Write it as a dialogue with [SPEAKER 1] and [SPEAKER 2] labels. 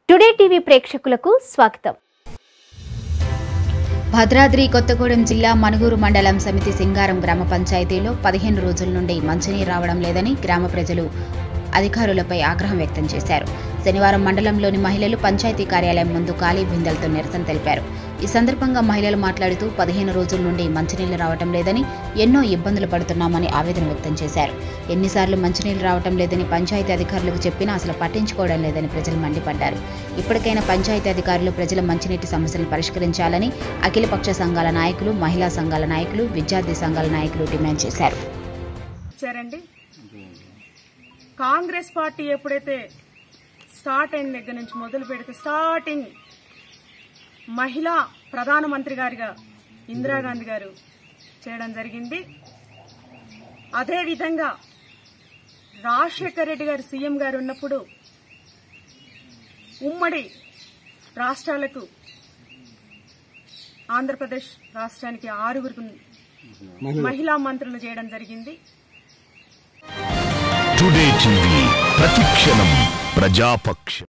[SPEAKER 1] today TV ప్రేక్షకులకు స్వాగతం
[SPEAKER 2] భద్రాద్రి కొత్తగూడెం జిల్లా మనుగూరు మండలం సమితి సింగారం గ్రామ పంచాయతీలో పదిహేను రోజుల నుండి మంచినీరు రావడం లేదని గ్రామ ప్రజలు అధికారులపై ఆగ్రహం వ్యక్తం చేశారు శనివారం మండలంలోని మహిళలు పంచాయతీ కార్యాలయం ముందు ఖాళీ బిందెలతో నిరసన తెలిపారు ఈ సందర్భంగా మహిళలు మాట్లాడుతూ పదిహేను రోజుల నుండి మంచినీళ్లు రావటం లేదని ఎన్నో ఇబ్బందులు పడుతున్నామని ఆవేదన వ్యక్తం చేశారు ఎన్నిసార్లు మంచినీళ్లు రావటం లేదని పంచాయతీ అధికారులకు చెప్పినా అసలు పట్టించుకోవడం లేదని ప్రజలు మండిపడ్డారు ఇప్పటికైనా పంచాయతీ అధికారులు ప్రజల మంచినీటి సమస్యలను పరిష్కరించాలని అఖిలపక్ష సంఘాల నాయకులు మహిళా సంఘాల నాయకులు విద్యార్థి సంఘాల నాయకులు డిమాండ్ చేశారు
[SPEAKER 3] ఇచ్చారండి కాంగ్రెస్ పార్టీ ఎప్పుడైతే స్టార్ట్ అయిన దగ్గర నుంచి మొదలు పెడితే స్టార్టింగ్ మహిళా ప్రధానమంత్రి గారిగా ఇందిరాగాంధీ గారు చేయడం జరిగింది అదేవిధంగా రాజశేఖర రెడ్డి గారు సీఎం గారు ఉన్నప్పుడు ఉమ్మడి రాష్ట్రాలకు ఆంధ్రప్రదేశ్ రాష్ట్రానికి ఆరుగురు మహిళా మంత్రులు చేయడం జరిగింది
[SPEAKER 4] టుడే టీవీ ప్రతిక్షణం ప్రజాపక్ష